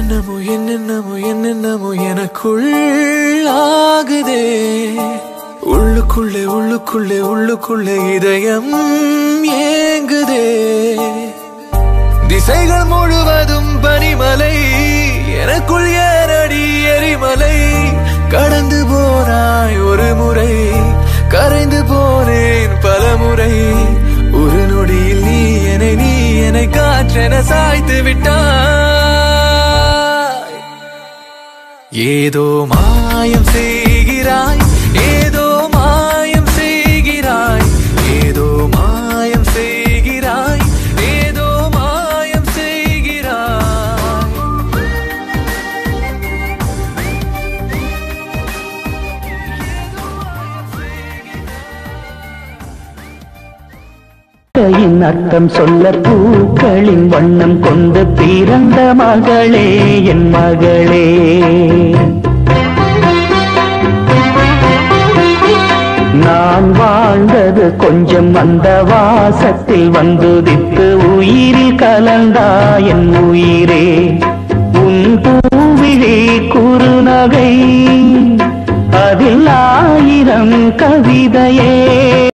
என்னென்னமோ என்னென்னமோ என்னென்னமோ எனக்குள் ஆகுதே உள்ளுக்குள்ளே உள்ளுக்குள்ளே உள்ளுக்குள்ளே இதயம் ஏங்குதே திசைகள் முழுவதும் பனிமலை எனக்குள் ஏறடி எரிமலை கடந்து போனாய் ஒரு முறை கரைந்து போனேன் பல முறை ஒரு நொடியில் நீ என்னை நீ என்னை காற்றென சாய்த்து விட்டாய் ஏதோ மாயம் செய்கிறாய் ஏதோ மாயம் செய்கிறாய் ஏதோ மாயம் செய்கிறாய் ஏதோ மாயம் செய்கிறாய் கையின் அர்த்தம் சொல்ல பூக்களின் வண்ணம் கொண்டு பிறந்த மகளே என் மகளே நான் வாழ்ந்தது கொஞ்சம் அந்த வாசத்தில் வந்துதித்து உயிரில் கலந்தா என் உயிரே உன் பூவிழி குறுநகை அதில் ஆயிரம் கவிதையே